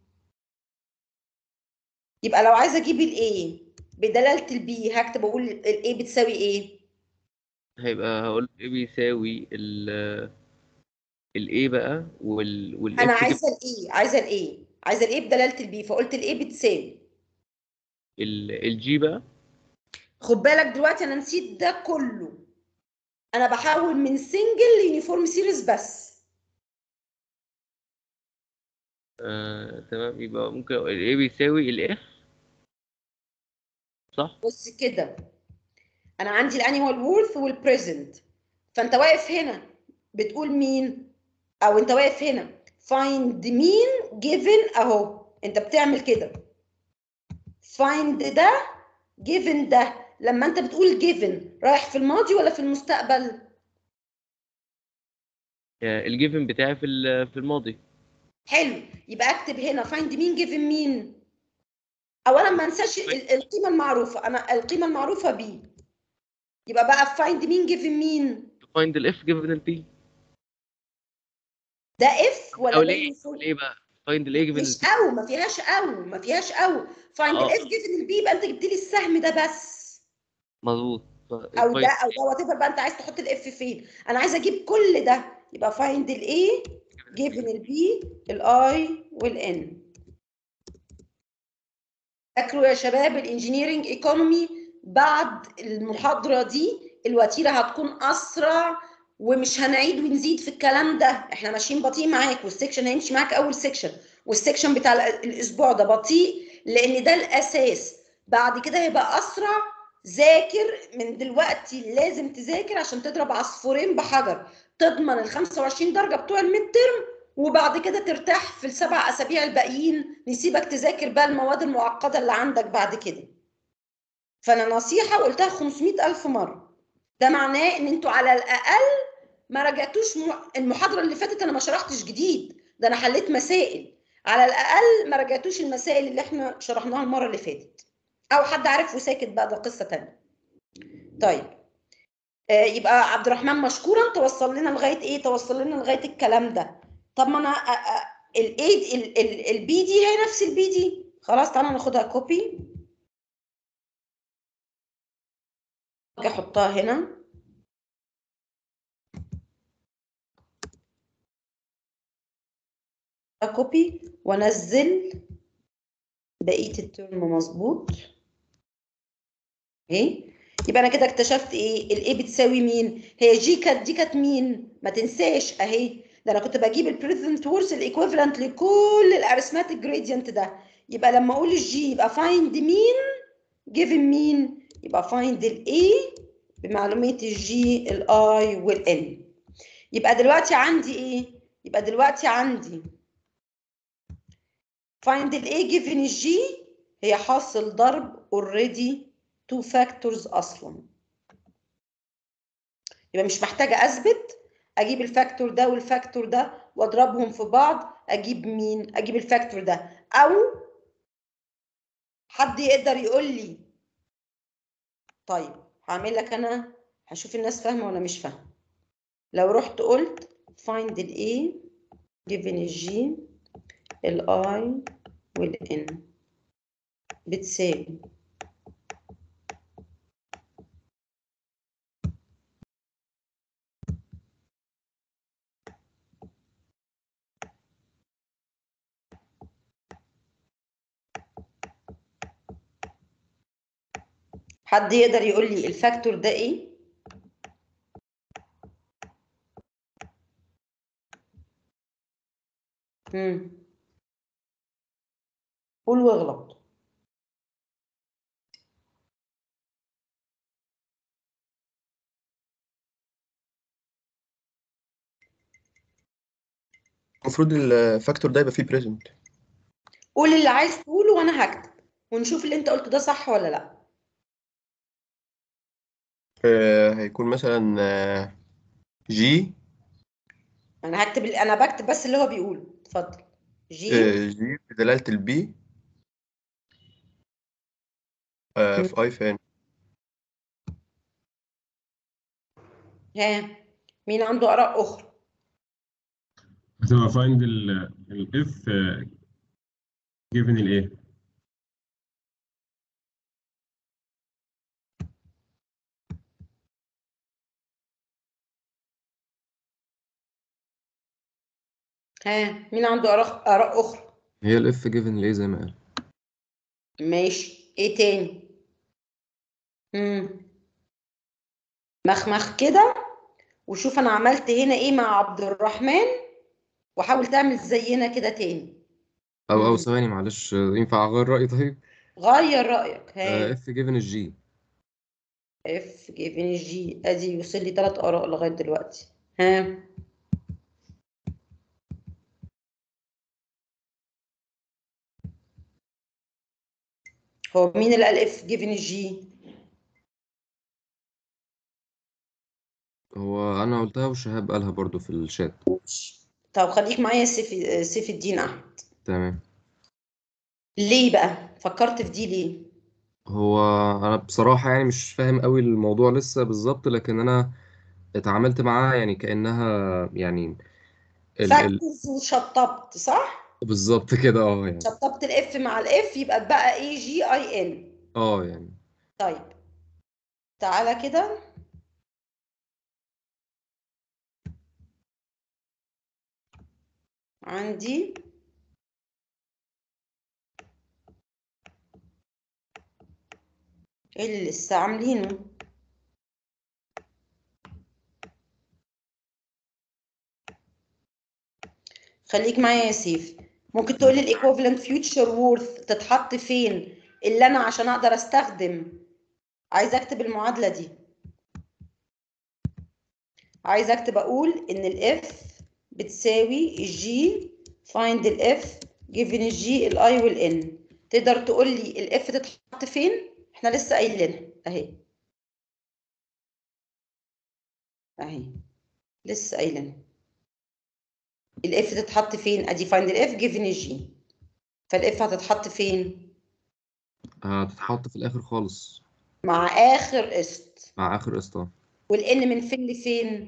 Speaker 1: يبقى لو عايزه اجيب الايه بدلاله البي هكتب اقول الايه بتساوي ايه
Speaker 4: هيبقى هقول ايه بيساوي ال ال A بقى وال وال
Speaker 1: انا
Speaker 4: F جبت
Speaker 1: عايزه الايه عايزه الايه عايزه الايه بدلاله البي فقلت الايه بتساوي
Speaker 4: ال ال G بقى
Speaker 1: خد بالك دلوقتي انا نسيت ده كله انا بحول من سنجل ليونيفورم سيريز بس
Speaker 4: آه تمام يبقى ممكن ال A بيساوي ال F صح؟
Speaker 1: بص كده انا عندي الانيوال وورث والبريزنت فانت واقف هنا بتقول مين او انت واقف هنا find مين given اهو انت بتعمل كده find ده given ده لما انت بتقول given رايح في الماضي ولا في المستقبل
Speaker 4: آه، الجيفن بتاعي في ال- في الماضي
Speaker 1: حلو يبقى اكتب هنا find مين given مين اولا ما انساش ال- القيمه المعروفه انا القيمه المعروفه بي يبقى بقى find مين given مين
Speaker 4: find ال F given ال P
Speaker 1: ده اف ولا
Speaker 4: او
Speaker 1: ده
Speaker 4: ليه
Speaker 1: uniform؟
Speaker 4: ليه بقى find ال A given ال
Speaker 1: مش
Speaker 4: P
Speaker 1: او ما فيهاش او ما فيهاش او فايند
Speaker 4: آه.
Speaker 1: الاف جيفن البي يبقى انت جبت لي السهم ده بس
Speaker 4: مظبوط ف-
Speaker 1: او
Speaker 4: find
Speaker 1: ده او ده وات بقى انت عايز تحط الاف فين انا عايزه اجيب كل ده يبقى فايند الاي جيفن البي الاي والان فاكروا يا شباب الانجينيرنج ايكونومي بعد المحاضره دي الوتيره هتكون اسرع ومش هنعيد ونزيد في الكلام ده احنا ماشيين بطيء معاك والسكشن هيمشي معاك اول سكشن والسكشن بتاع ال- الاسبوع ده بطيء لان ده الاساس بعد كده هيبقى اسرع ذاكر من دلوقتي لازم تذاكر عشان تضرب عصفورين بحجر تضمن ال 25 درجه بتوع الميد ترم وبعد كده ترتاح في السبع اسابيع الباقيين نسيبك تذاكر بقى المواد المعقده اللي عندك بعد كده فانا نصيحه قلتها 500 الف مره ده معناه ان انتوا على الاقل ما رجعتوش م- المحاضره اللي فاتت انا ما شرحتش جديد ده انا حليت مسائل على الاقل ما رجعتوش المسائل اللي احنا شرحناها المره اللي فاتت او حد عارف وساكت بقى ده قصه تانية طيب آه يبقى عبد الرحمن مشكورا توصل لنا لغايه ايه توصل لنا لغايه الكلام ده طب ما انا الاي البي دي هي نفس البي دي خلاص تعالى ناخدها كوبي اجي احطها هنا كوبي وانزل بقيه الترم مظبوط ايه يبقى انا كده اكتشفت ايه الايه بتساوي مين هي جي كانت دي كانت مين ما تنساش اهي ده انا كنت بجيب البريزنت وورث الايكويفالنت لكل الارثماتيك جريدينت ده يبقى لما اقول الجي يبقى فايند مين جيفن مين يبقى فايند الاي بمعلومات الجي الاي والان يبقى دلوقتي عندي ايه يبقى دلوقتي عندي find ال A given ال G هي حاصل ضرب already two factors أصلا يبقى مش محتاجة أثبت أجيب الفاكتور ده والفاكتور ده وأضربهم في بعض أجيب مين؟ أجيب الفاكتور ده أو حد يقدر يقول لي طيب هعمل لك أنا هشوف الناس فاهمة ولا مش فاهمة لو رحت قلت find ال A given ال G ال I وال N بتساوي حد يقدر يقول لي الفاكتور ده ايه؟ امم قول واغلط
Speaker 2: المفروض الفاكتور ده يبقى فيه بريزنت
Speaker 1: قول اللي عايز تقوله وانا هكتب ونشوف اللي انت قلته ده صح ولا لا
Speaker 2: هيكون مثلا آه، جي
Speaker 1: انا هكتب انا بكتب بس اللي هو بيقوله اتفضل جي
Speaker 2: آه، جي بدلالة البي آه، في اي فين
Speaker 1: ها مين عنده اراء اخرى
Speaker 5: هتبقى find ال ال f آه، given ال a
Speaker 1: ها مين عنده آراء آراء أخرى
Speaker 2: هي الاف جيفن الايه زي ما قال
Speaker 1: ماشي ايه تاني مم. مخمخ كده وشوف انا عملت هنا ايه مع عبد الرحمن وحاول تعمل زينا كده تاني
Speaker 2: او او
Speaker 1: مم.
Speaker 2: ثواني معلش آه، ينفع اغير رايي طيب
Speaker 1: غير رأيك ها
Speaker 2: اف جيفن الجي
Speaker 1: اف جيفن الجي ادي يوصل لي ثلاث آراء لغاية دلوقتي ها هو مين اللي قال اف جيفن الجي
Speaker 2: هو انا قلتها وشهاب قالها برضو في الشات
Speaker 1: طب خليك معايا سيف سيف الدين احمد
Speaker 2: تمام
Speaker 1: ليه بقى فكرت في دي ليه
Speaker 2: هو انا بصراحة يعني مش فاهم قوي الموضوع لسه بالظبط لكن انا اتعاملت معاها يعني كأنها يعني ال ال
Speaker 1: فاكتورز وشطبت صح
Speaker 2: بالظبط كده اه يعني
Speaker 1: شطبت الاف مع الاف يبقى بقى ايه جي اي ان
Speaker 2: اه يعني
Speaker 1: طيب تعالى كده عندي ايه اللي لسه عاملينه خليك معايا يا سيف ممكن تقولي الايكوفالنت فيوتشر وورث تتحط فين اللي انا عشان اقدر استخدم عايزه اكتب المعادله دي عايزه اكتب اقول ان الاف بتساوي الجي فايند الاف جيفن الجي الاي والان تقدر تقول لي الاف تتحط فين احنا لسه قايلينها اهي اهي لسه قايلينها الاف تتحط فين ادي فايند الاف جيفن الجي فالاف هتتحط فين
Speaker 2: هتتحط في الاخر خالص
Speaker 1: مع اخر قسط
Speaker 2: مع اخر قسطة
Speaker 1: والان من فين لفين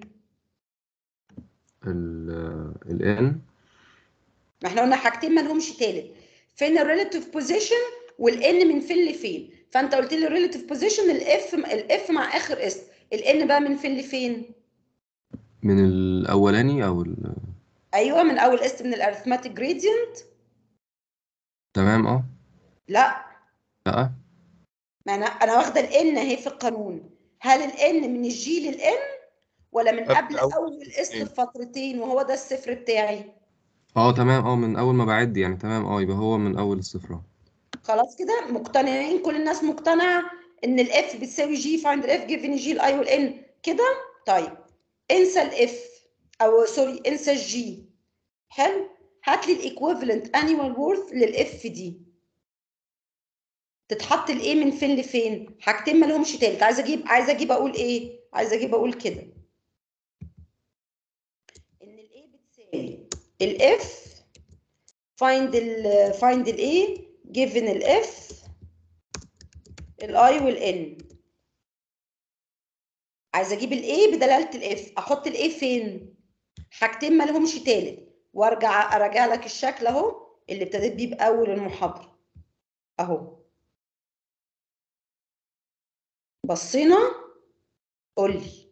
Speaker 2: ال الان
Speaker 1: ما احنا قلنا حاجتين ما لهمش تالت فين الريلاتيف بوزيشن والان من فين لفين فانت قلت لي الريلاتيف بوزيشن الاف الاف مع اخر قسط الان بقى من فين لفين
Speaker 2: من الاولاني او ال...
Speaker 1: ايوه من اول قسط من الارثماتيك جريدينت
Speaker 2: تمام اه
Speaker 1: لا
Speaker 2: لا
Speaker 1: ما انا انا واخده الان اهي في القانون هل الان من الجي للان ولا من
Speaker 2: قبل
Speaker 1: قبل
Speaker 2: أول
Speaker 1: اول قسط بفترتين وهو ده الصفر بتاعي
Speaker 2: اه تمام اه من اول ما بعد يعني تمام اه يبقى هو من اول الصفر اه
Speaker 1: خلاص كده مقتنعين كل الناس مقتنعه ان الاف بتساوي جي فايند الاف جيفن جي الاي والان كده طيب انسى الاف او سوري انسى الجي حلو هات لي الايكويفالنت انيوال وورث للاف دي تتحط الايه من فين لفين حاجتين ما لهمش تالت عايزه اجيب عايزه اجيب اقول ايه عايزه اجيب اقول كده ان الايه بتساوي الاف فايند ال فايند الايه جيفن الاف الاي والان عايزه اجيب الايه بدلاله الاف احط الايه فين حاجتين ما لهمش تالت وارجع اراجع لك الشكل اهو اللي ابتديت بيه باول المحاضره اهو بصينا قول لي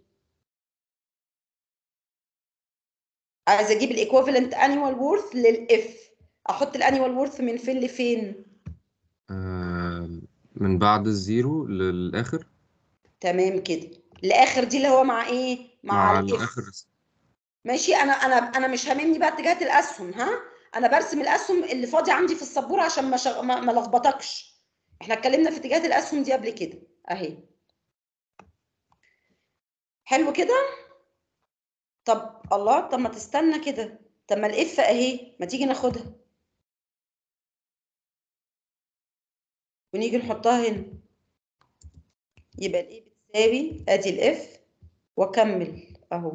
Speaker 1: عايزه اجيب الايكوفالنت انيوال وورث للاف احط الانيوال وورث من فين لفين
Speaker 2: آه، من بعد الزيرو للاخر
Speaker 1: تمام كده الاخر دي اللي هو مع ايه مع,
Speaker 2: مع
Speaker 1: الاف
Speaker 2: الاخر
Speaker 1: ماشي انا انا انا مش هاممني بقى اتجاهات الاسهم ها انا برسم الاسهم اللي فاضي عندي في السبوره عشان ما شغ... ما ما لخبطكش احنا اتكلمنا في اتجاهات الاسهم دي قبل كده اهي حلو كده طب الله طب ما تستنى كده طب ما الاف اهي ما تيجي ناخدها ونيجي نحطها هنا يبقى الايه بتساوي ادي الاف واكمل اهو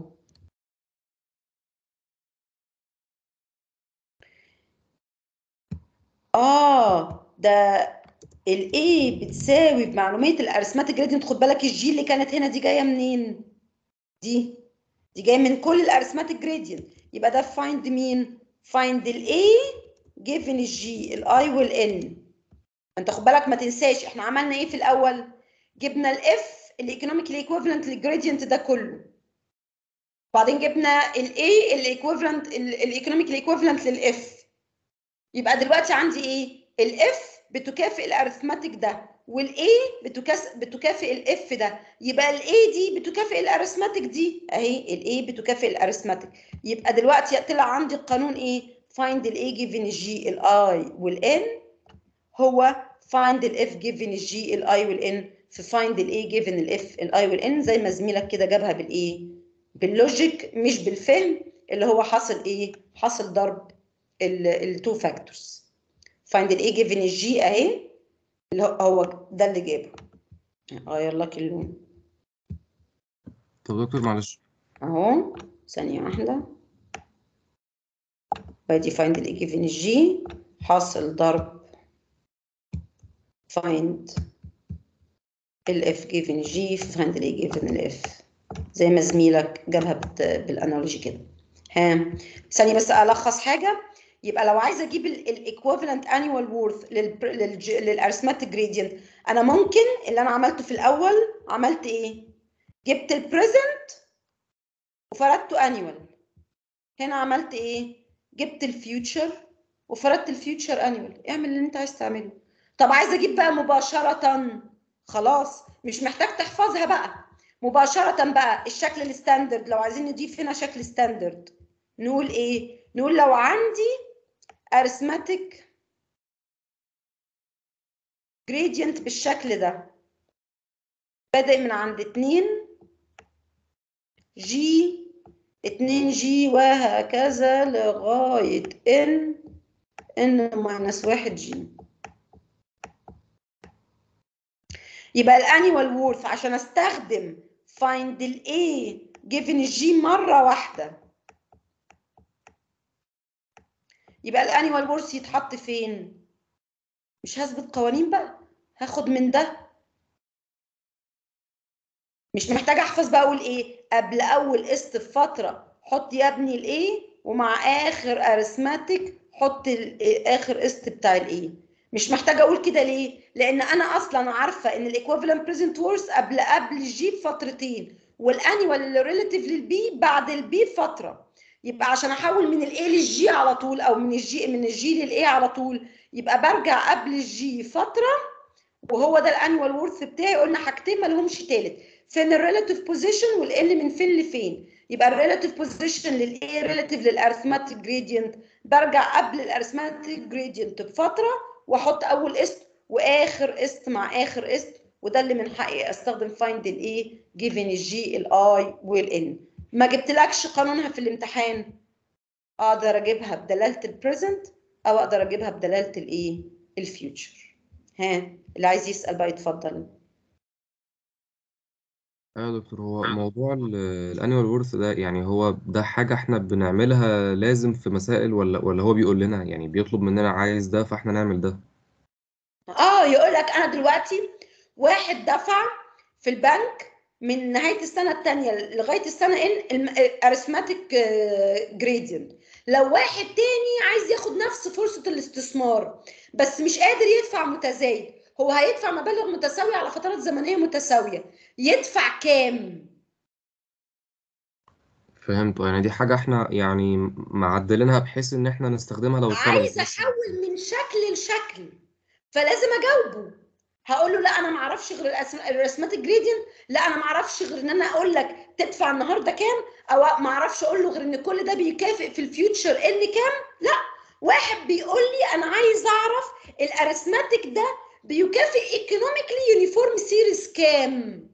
Speaker 1: اه ده الايه بتساوي بمعلوميه الارثماتيك جريدينت خد بالك الجي اللي كانت هنا دي جايه منين دي دي جايه من كل الارثماتيك جريدينت يبقى ده فايند مين فايند الاي جيفن الجي الاي والان انت خد بالك ما تنساش احنا عملنا ايه في الاول جبنا الاف الايكونوميكلي ايكويفالنت للجريدينت ده كله بعدين جبنا الاي الايكويفالنت الايكونوميكلي ايكويفالنت للاف يبقى دلوقتي عندي ايه الاف بتكافئ الارثماتيك ده والاي بتكاس بتكافئ الاف ده يبقى الاي دي بتكافئ الارثماتيك دي اهي الاي بتكافئ الارثماتيك يبقى دلوقتي طلع عندي القانون ايه find الاي given الجي الاي والان هو find الاف given الجي الاي والان في find الاي given الاف الاي والان زي ما زميلك كده جابها بالايه باللوجيك مش بالفهم اللي هو حاصل ايه حاصل ضرب التو فاكتورز find الاي given الجي اهي اللي هو- هو ده اللي جابه اغير لك اللون
Speaker 2: طب دكتور معلش
Speaker 1: اهو ثانية واحدة وادي find ال given الجي حاصل ضرب find ال f given g في find ال given ال f زي ما زميلك جابها بت- بالانالوجي كده ها ثانية بس ألخص حاجة يبقى لو عايزة أجيب الايكوفالنت annual worth للارثماتيك gradient أنا ممكن اللي أنا عملته في الأول عملت إيه؟ جبت البريزنت وفردته انيوال هنا عملت ايه جبت الفيوتشر وفردت الفيوتشر انيوال اعمل اللي انت عايز تعمله طب عايز اجيب بقى مباشره خلاص مش محتاج تحفظها بقى مباشره بقى الشكل الستاندرد لو عايزين نضيف هنا شكل ستاندرد نقول ايه نقول لو عندي ارثماتيك جريدينت بالشكل ده بادئ من عند 2 جي 2 جي وهكذا لغاية n n ماينس 1 جي يبقى الانيوال وورث عشان استخدم find ال A given الجي مرة واحدة يبقى الانيوال وورث يتحط فين؟ مش هثبت قوانين بقى هاخد من ده مش محتاجه احفظ بقى اقول ايه قبل اول قسط في فتره حط يا ابني الايه ومع اخر ارثماتيك حط ال- اخر قسط بتاع الايه مش محتاجه اقول كده ليه لان انا اصلا عارفه ان الايكويفالنت بريزنت وورث قبل قبل الجي بفترتين والانيوال اللي ريليتيف للبي بعد البي بفتره يبقى عشان احول من الاي للجي على طول او من الجي من الجي للاي على طول يبقى برجع قبل الجي فتره وهو ده الانيوال وورث بتاعي قلنا حاجتين ما لهمش تالت فين الريلاتيف بوزيشن والال من فين لفين يبقى الريلاتيف بوزيشن للاي ريلاتيف للارثماتيك جريدينت برجع قبل الارثماتيك جريدينت بفتره واحط اول قسط واخر قسط مع اخر قسط وده اللي من حقي استخدم فايند الاي جيفن الجي الاي والان ما جبتلكش قانونها في الامتحان اقدر اجيبها بدلاله البريزنت او اقدر اجيبها بدلاله الايه الفيوتشر ها اللي عايز يسال بقى يتفضل
Speaker 2: ايوه يا دكتور هو موضوع الانيوال وورث ده يعني هو ده حاجة احنا بنعملها لازم في مسائل ولا ولا هو بيقول لنا يعني بيطلب مننا عايز ده فاحنا نعمل ده
Speaker 1: اه يقول لك انا دلوقتي واحد دفع في البنك من نهايه السنه الثانيه لغايه السنه ان الارثماتيك جريدينت لو واحد تاني عايز ياخد نفس فرصه الاستثمار بس مش قادر يدفع متزايد هو هيدفع مبالغ متساويه على فترات زمنيه متساويه يدفع كام
Speaker 2: فهمت يعني دي حاجة احنا يعني معدلينها بحيث ان احنا نستخدمها لو الطلب
Speaker 1: عايزه احول من شكل لشكل فلازم اجاوبه هقول له لا انا ما اعرفش غير الأسم- الرسمات الجريدينت لا انا ما اعرفش غير ان انا اقول لك تدفع النهارده كام او ما اعرفش اقول له غير ان كل ده بيكافئ في الفيوتشر ان كام لا واحد بيقول لي انا عايز اعرف الارثماتيك ده بيكافئ ايكونوميكلي يونيفورم سيريز كام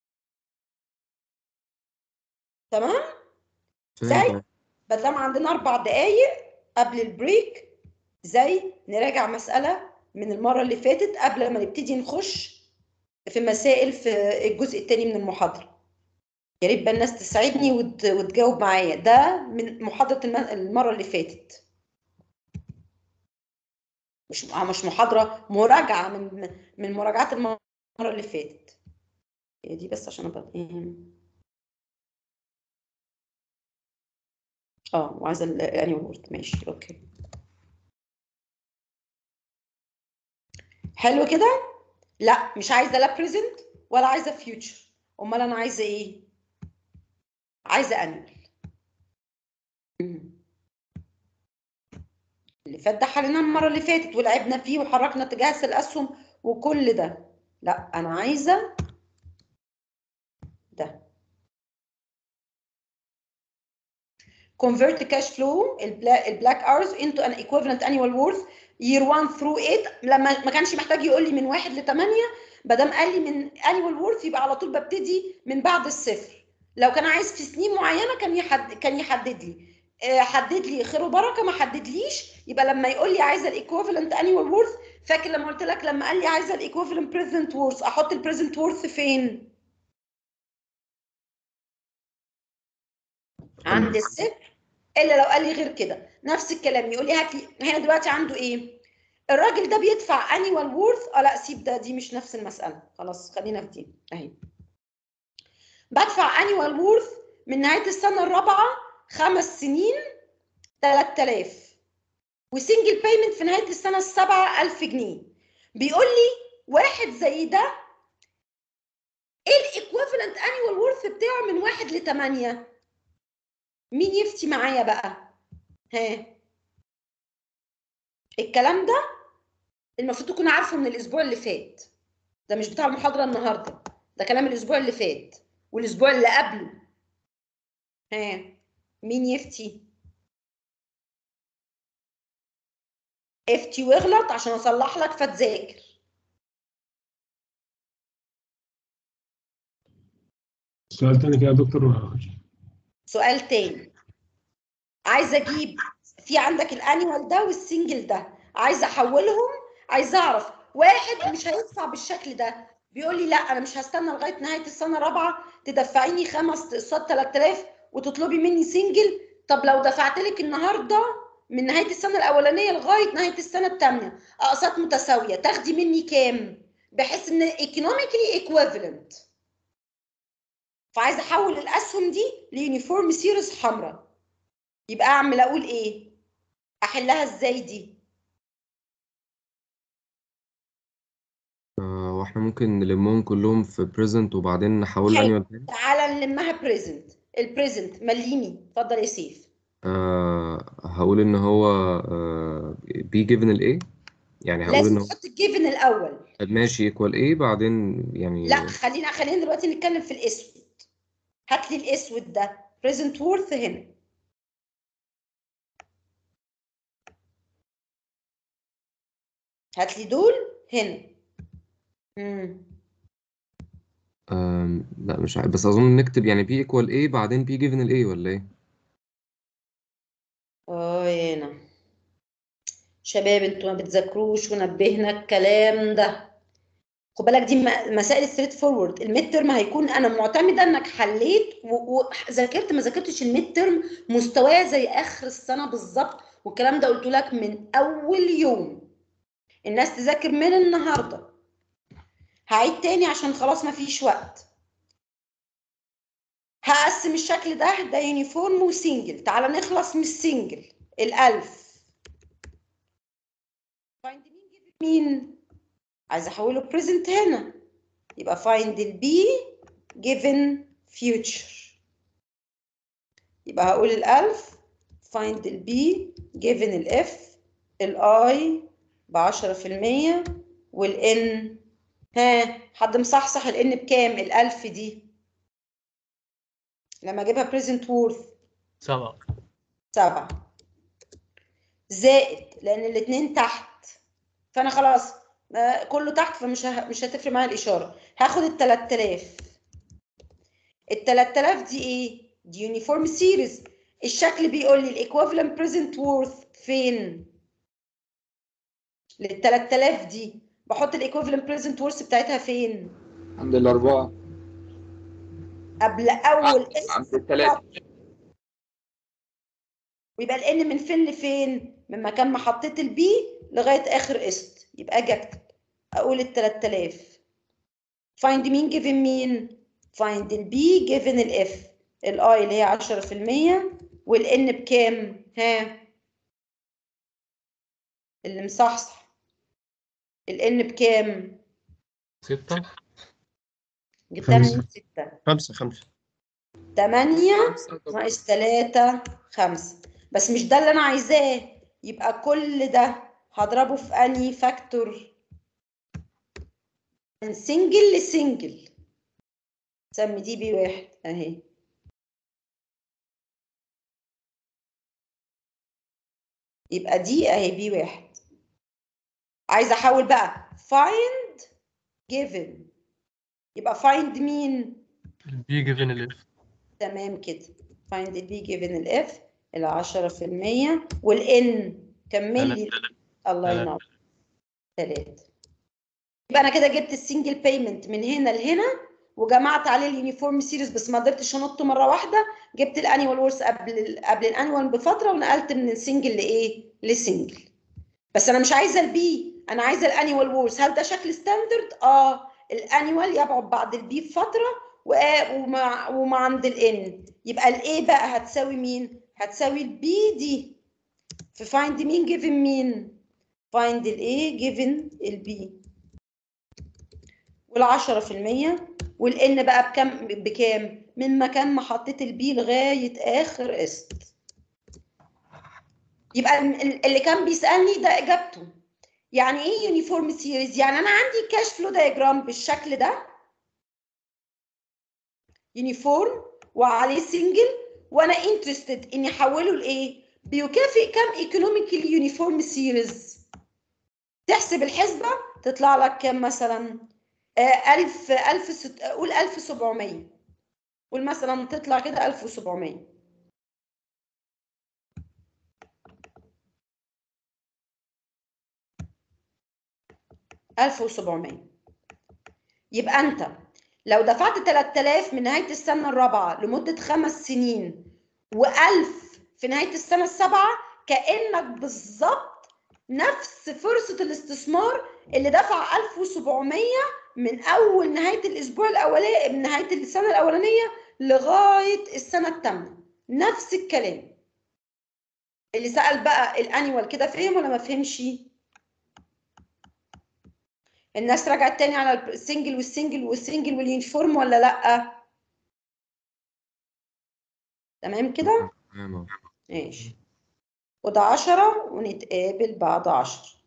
Speaker 1: تمام
Speaker 2: فهمت
Speaker 1: زي بدل ما عندنا اربع دقايق قبل البريك زي نراجع مسألة من المرة اللي فاتت قبل ما نبتدي نخش في مسائل في الجزء الثاني من المحاضرة يا ريت بقى الناس تساعدني وت- وتجاوب معايا ده من محاضرة الم- المرة اللي فاتت مش مش محاضرة مراجعة من من مراجعات المرة اللي فاتت هي دي بس عشان ابقى ايه اه وعايزه الانيوال وورث ماشي اوكي حلو كده لا مش عايزه لا بريزنت ولا عايزه فيوتشر امال انا عايزه ايه عايزه انيوال اللي فات ده حليناه المره اللي فاتت ولعبنا فيه وحركنا اتجاه الاسهم وكل ده لا انا عايزه ده convert the cash flow البلا- البلاك hours into an equivalent annual worth year 1 through 8 لما ما كانش محتاج يقول لي من 1 ل 8 ما دام قال لي من annual worth يبقى على طول ببتدي من بعد الصفر لو كان عايز في سنين معينه كان يحدد كان يحدد لي آه، حدد لي خير وبركه ما حددليش يبقى لما يقول لي عايزه الايكوفالنت انيوال وورث فاكر لما قلت لك لما قال لي عايزه الايكوفالنت بريزنت وورث احط البريزنت وورث فين عند الصفر الا لو قال لي غير كده نفس الكلام يقول لي هات لي هنا دلوقتي عنده ايه الراجل ده بيدفع انيوال وورث اه لا سيب ده دي مش نفس المساله خلاص خلينا في دي اهي بدفع انيوال وورث من نهايه السنه الرابعه خمس سنين 3000 وسنجل بايمنت في نهايه السنه السابعه 1000 جنيه بيقول لي واحد زي ده ايه الايكويفالنت انيوال وورث بتاعه من واحد ل 8 مين يفتي معايا بقى ها الكلام ده المفروض تكون عارفه من الاسبوع اللي فات ده مش بتاع المحاضره النهارده ده كلام الاسبوع اللي فات والاسبوع اللي قبله ها مين يفتي افتي واغلط عشان اصلح لك فتذاكر
Speaker 5: سؤال تاني كده يا دكتور
Speaker 1: سؤال تاني عايزه اجيب في عندك الانيوال ده والسنجل ده عايزه احولهم عايزه اعرف واحد مش هيدفع بالشكل ده بيقول لي لا انا مش هستنى لغايه نهايه السنه الرابعه تدفعيني خمس اقساط 3000 وتطلبي مني سنجل طب لو دفعت لك النهارده من نهايه السنه الاولانيه لغايه نهايه السنه الثانيه اقساط متساويه تاخدي مني كام بحيث ان ايكونوميكلي ايكويفالنت فعايزه احول الاسهم دي ليونيفورم سيريز حمراء يبقى اعمل اقول ايه احلها ازاي دي
Speaker 2: آه، واحنا ممكن نلمهم كلهم في بريزنت وبعدين نحول
Speaker 1: حلو.
Speaker 2: انيوال تاني
Speaker 1: تعالى نلمها بريزنت البريزنت مليني اتفضل يا سيف
Speaker 2: آه هقول ان هو آه بي جيفن الايه يعني هقول
Speaker 1: لازم
Speaker 2: ان هو
Speaker 1: تحط الجيفن الاول
Speaker 2: ماشي ايكوال ايه بعدين يعني
Speaker 1: لا خلينا خلينا دلوقتي نتكلم في الاسود هات لي الاسود ده بريزنت وورث هنا هات لي دول هنا امم
Speaker 2: آم، لا مش عارف بس اظن نكتب يعني بي ايكوال ايه بعدين بي جيفن الايه ولا ايه
Speaker 1: اه هنا شباب انتوا ما بتذاكروش ونبهنا الكلام ده خد بالك دي م- مسائل ستريت فورورد الميد ترم هيكون انا معتمده انك حليت و- وذاكرت ما ذاكرتش الميد ترم مستواه زي اخر السنه بالظبط والكلام ده قلت لك من اول يوم الناس تذاكر من النهارده هعيد تاني عشان خلاص ما فيش وقت هقسم الشكل ده ده يونيفورم وسنجل تعالى نخلص من السنجل الالف find مين give مين عايزه احوله present هنا يبقى find البي given future يبقى هقول الالف find البي given الاف الاي ب 10% والان ها حد مصحصح الان بكام الالف دي لما اجيبها present worth
Speaker 6: سبعة
Speaker 1: سبعة زائد لأن الاتنين تحت فأنا خلاص آه، كله تحت فمش ه- مش هتفرق معايا الإشارة هاخد ال 3000 ال 3000 دي إيه؟ دي يونيفورم سيريز الشكل بيقول لي الإيكوفالنت بريزنت وورث فين؟ لل 3000 دي بحط الإيكوفالنت بريزنت وورث بتاعتها فين؟
Speaker 3: عند الأربعة
Speaker 1: قبل أول
Speaker 3: عند الثلاثة
Speaker 1: ويبقى الان من فين لفين من مكان ما حطيت البي لغايه اخر قسط يبقى اجي اكتب اقول ال 3000 find مين given مين find البي given الاف الاي اللي هي 10% والان بكام ها اللي مصحصح الان بكام
Speaker 6: ستة
Speaker 1: جبتها من
Speaker 6: خمسة.
Speaker 1: ستة
Speaker 6: خمسة خمسة
Speaker 1: تمانية
Speaker 3: خمسة طب
Speaker 1: ناقص تلاتة خمسة بس مش ده اللي أنا عايزاه يبقى كل ده هضربه في أنهي فاكتور من سنجل لسنجل سمي دي بي واحد أهي يبقى دي أهي بي واحد عايزة أحول بقى find given يبقى find مين؟
Speaker 6: البي جيفن الاف
Speaker 1: تمام كده find the b given ال f ال 10% وال n كمل لي الله
Speaker 6: تلاتة.
Speaker 1: ينور ثلاثة يبقى انا كده جبت السنجل بيمنت من هنا لهنا وجمعت عليه اليونيفورم سيريز بس ما قدرتش انط مره واحده جبت الانيوال وورث قبل ال قبل الانيوال بفتره ونقلت من السنجل لايه لسنجل بس انا مش عايزه البي انا عايزه الانيوال وورث هل ده شكل ستاندرد اه الانيوال يبعد بعد البي بفتره و- ومع ومع عند الان يبقى الايه بقى هتساوي مين هتساوي البي دي في فايند مين جيفن مين فايند الايه جيفن البي والعشرة في المية والان بقى بكام بكام من مكان ما حطيت البي لغاية اخر قسط يبقى ال- ال- اللي كان بيسألني ده اجابته يعني ايه يونيفورم سيريز يعني انا عندي كاش فلو دايجرام بالشكل ده يونيفورم وعليه سنجل وانا انترستد اني احوله لايه بيكافئ كام ايكونوميكال يونيفورم سيريز تحسب الحسبه تطلع لك كام مثلا آه 1000 1000 ست- قول 1700 قول مثلا تطلع كده 1700 1700 يبقى انت لو دفعت 3000 من نهايه السنه الرابعه لمده خمس سنين و1000 في نهايه السنه السابعه كانك بالظبط نفس فرصه الاستثمار اللي دفع 1700 من اول نهايه الاسبوع الاولاني من نهايه السنه الاولانيه لغايه السنه الثامنه نفس الكلام اللي سال بقى الانيوال كده فهم ولا ما فهمش الناس رجعت تاني على السنجل والسنجل والسنجل واليونيفورم ولا لا تمام كده
Speaker 2: تمام أهو.
Speaker 1: ماشي وده عشرة ونتقابل بعد عشر